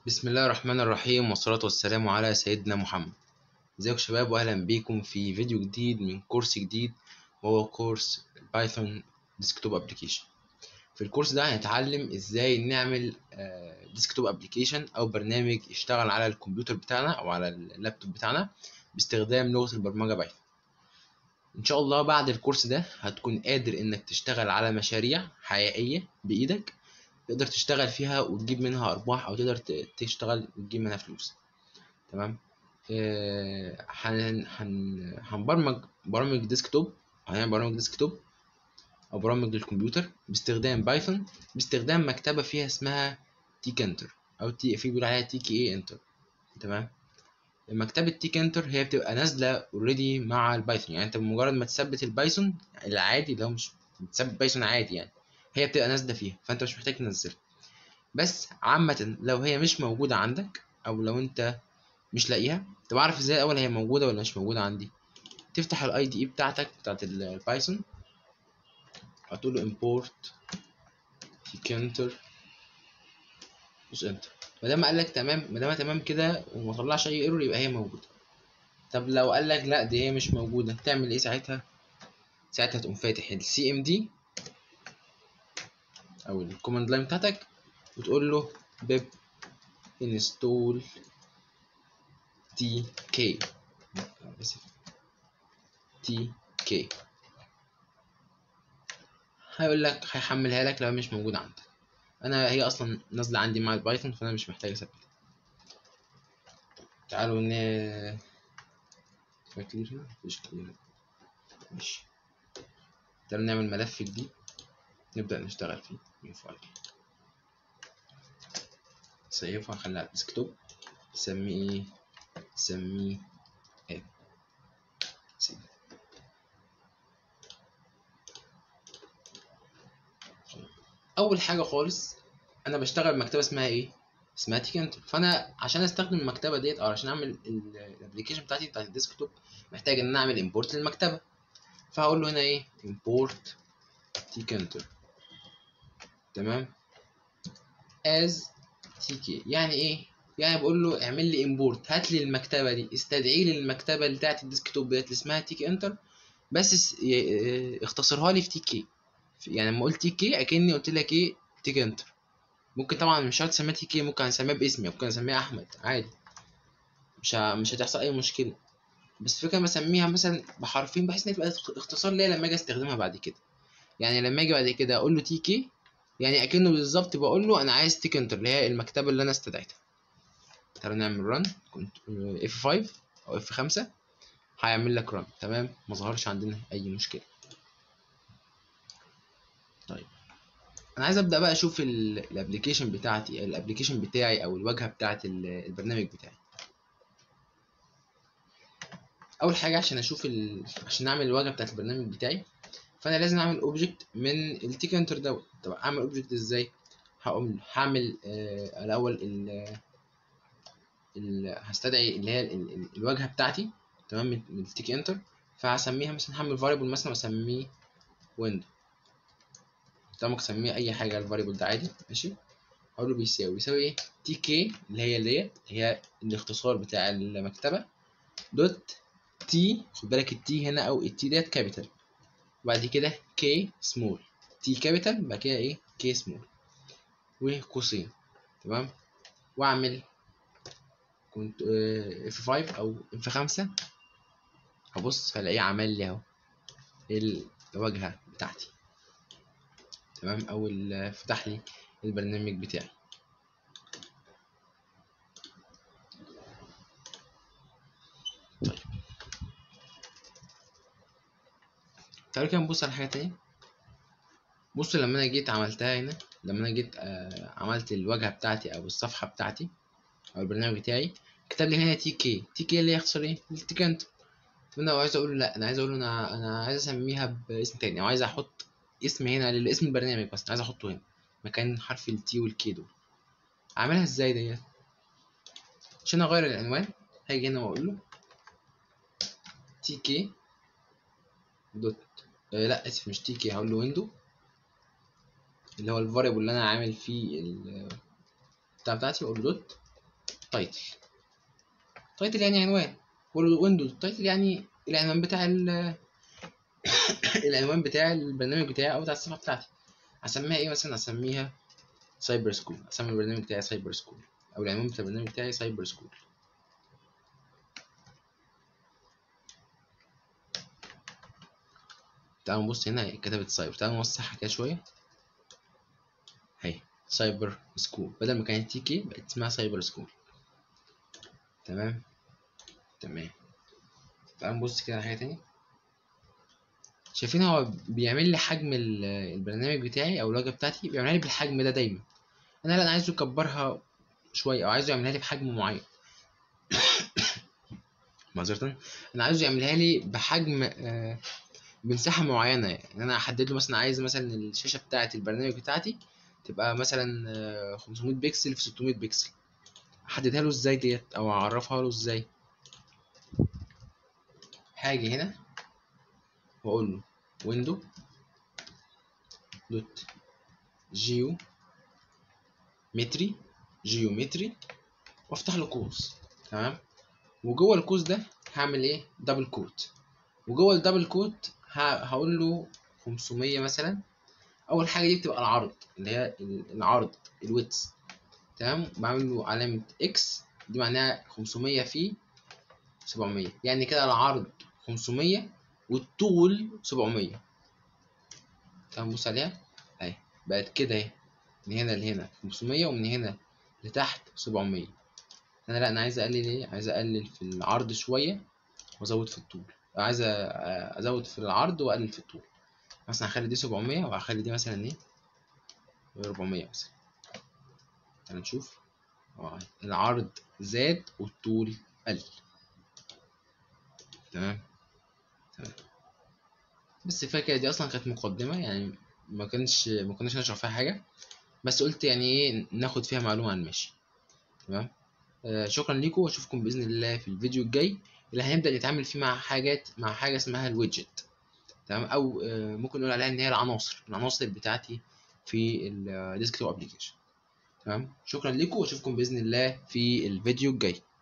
بسم الله الرحمن الرحيم والصلاة والسلام على سيدنا محمد ازيكم شباب واهلا بيكم في فيديو جديد من كورس جديد وهو كورس بايثون ديسكتوب ابلكيشن في الكورس ده هنتعلم ازاي نعمل ديسكتوب ابلكيشن او برنامج يشتغل على الكمبيوتر بتاعنا او على اللابتوب بتاعنا باستخدام لغة البرمجة بايثون ان شاء الله بعد الكورس ده هتكون قادر انك تشتغل على مشاريع حقيقية بايدك تقدر تشتغل فيها وتجيب منها ارباح او تقدر تشتغل وتجيب منها فلوس تمام آه، هن هن هنبرمج برامج ديسكتوب هنعمل برامج ديسكتوب او برامج للكمبيوتر باستخدام بايثون باستخدام مكتبه فيها اسمها تيك انتر او تي في بيقول عليها تي كي اي انتر تمام مكتبة تيك انتر هي بتبقى نازلة اوريدي مع البايثون يعني انت بمجرد ما تثبت البايثون العادي اللي هو مش بتثبت بايثون عادي يعني هي بتبقى نازلة فيها فانت مش محتاج تنزلها بس عامة لو هي مش موجودة عندك او لو انت مش لاقيها طب اعرف ازاي الاول هي موجودة ولا مش موجودة عندي تفتح الاي دي اي بتاعتك بتاعت البايثون هتقول له import تيكنتر دوس انتر ما دام قال لك تمام ما دام تمام كده وما طلعش اي ايرور يبقى هي موجوده طب لو قال لك لا دي هي مش موجوده تعمل ايه ساعتها ساعتها تقوم فاتح السي ام دي او الكوماند لاين بتاعتك وتقول له بيب انستول تي كي تي كي هيقول لك هيحملها لك لو مش موجودة عندك انا هي اصلا نازلة عندي مع البايثون فانا مش محتاج اثبتها تعالوا ن فاكر هنا مفيش كلير ماشي تعالوا نعمل ملف جديد نبدأ نشتغل فيه من فايل سيفها هخليها على الديسكتوب نسميه ايه نسميه اب سيب اول حاجه خالص انا بشتغل مكتبه اسمها ايه اسمها تيكنتر فانا عشان استخدم المكتبه ديت او عشان اعمل الابلكيشن بتاعتي بتاعت الديسكتوب محتاج ان انا اعمل امبورت للمكتبه فهقول له هنا ايه امبورت تيكنتر تمام از تيكي يعني ايه يعني بقول له اعمل لي امبورت هات لي المكتبه دي استدعي لي المكتبه بتاعت الديسكتوب ديت اللي اسمها تيك انتر بس اختصرها لي في تي كي يعني لما قلت تي كي اكني قلت لك ايه تيك انتر ممكن طبعا مش شرط اسميها تي كي ممكن اسميها باسمي ممكن اسميها احمد عادي مش ه... مش هتحصل اي مشكله بس الفكره بسميها مثلا بحرفين بحيث ان تبقى اختصار ليا لما اجي استخدمها بعد كده يعني لما اجي بعد كده اقول له تي كي يعني اكنه بالظبط بقول له انا عايز تيك انتر اللي هي المكتبه اللي انا استدعيتها تعالوا نعمل رن كنت اف 5 او اف 5 هيعمل لك رن تمام ما ظهرش عندنا اي مشكله طيب انا عايز ابدا بقى اشوف الابلكيشن بتاعتي الابلكيشن بتاعي او الواجهه بتاعت البرنامج بتاعي اول حاجه عشان اشوف ال... عشان اعمل الواجهه بتاعت البرنامج بتاعي فانا لازم اعمل اوبجكت من التيكنتر دوت طب اعمل اوبجكت ازاي هقوم هعمل آه الاول ال... ال... هستدعي اللي هي ال... ال... الواجهه بتاعتي تمام من التيك انتر فهسميها مثلا هعمل فاريبل مثلا واسميه ويندو طبعا ممكن اسميه اي حاجه الفاريبل ده عادي ماشي اقول له بيساوي بيساوي ايه تي كي اللي هي ديت هي الاختصار بتاع المكتبه دوت تي خد بالك التي هنا او التي ديت كابيتال وبعد كده كي سمول تي كابيتال بعد كده ايه كي سمول وقوسين تمام واعمل كنت اف 5 او اف 5 هبص هلاقيه عمل لي اهو الواجهه بتاعتي تمام او فتح لي البرنامج بتاعي طيب تعالوا كده نبص على حاجه تانية بصوا لما انا جيت عملتها هنا لما انا جيت آه عملت الواجهه بتاعتي او الصفحه بتاعتي او البرنامج بتاعي كتب لي هنا تي كي تي كي اللي يخسر ايه التيكنت طب انا عايز اقول له لا انا عايز اقول له انا انا عايز اسميها باسم تاني او عايز احط اسم هنا لاسم البرنامج بس عايز احطه هنا مكان حرف التي والكي دول اعملها ازاي ديت عشان اغير العنوان هاجي هنا واقول له تي كي دوت آه لا اسف مش تي كي هقول له ويندو اللي هو الفاريبل اللي انا عامل فيه ال بتاع بتاعتي واقول له دوت تايتل تايتل يعني عنوان ويندوز تايتل يعني العنوان بتاع ال العنوان بتاع البرنامج بتاعي او بتاع الصفحه بتاعتي اسميها ايه مثلا اسميها سايبر سكول اسمي البرنامج بتاعي سايبر سكول او العنوان بتاع البرنامج بتاعي سايبر سكول تعالوا نبص هنا كتبت سايبر تعالوا نوسعها كده شويه اهي سايبر سكول بدل ما كانت تي كي بقت اسمها سايبر سكول تمام تمام تعالوا نبص كده على حاجه تاني شايفين هو بيعمل لي حجم البرنامج بتاعي او الواجهه بتاعتي بيعملها لي بالحجم ده دايما انا لا انا عايزه يكبرها شويه او عايزه يعملها لي بحجم معين معذره انا عايزه يعملها لي بحجم آه بمساحه معينه يعني انا احدد له مثلا عايز مثلا الشاشه بتاعه البرنامج بتاعتي تبقى مثلا آه 500 بكسل في 600 بكسل احددها له ازاي ديت او اعرفها له ازاي هاجي هنا واقول له ويندو دوت جيو متري جيومتري وافتح له قوس تمام وجوه القوس ده هعمل ايه دبل كوت وجوه الدبل كوت هقول له 500 مثلا اول حاجه دي بتبقى العرض اللي هي العرض الويتس تمام بعمل له علامه اكس دي معناها 500 في 700 يعني كده العرض 500 والطول 700 تمام بص عليها اهي بقت كده اهي من هنا لهنا 500 ومن هنا لتحت 700 انا لا انا عايز اقلل ايه عايز اقلل في العرض شويه وازود في الطول عايز ازود في العرض واقلل في الطول مثلا هخلي دي 700 وهخلي دي مثلا ايه 400 مثلا تعالى نشوف العرض زاد والطول قل تمام تمام بس فاكر دي اصلا كانت مقدمه يعني ما كانش ما كناش نشرح فيها حاجه بس قلت يعني ايه ناخد فيها معلومه عن ماشي تمام آه شكرا ليكم واشوفكم باذن الله في الفيديو الجاي اللي هنبدا نتعامل فيه مع حاجات مع حاجه اسمها الويدجت تمام او آه ممكن نقول عليها ان هي العناصر العناصر بتاعتي في الديسكتوب ابلكيشن تمام شكرا لكم واشوفكم باذن الله في الفيديو الجاي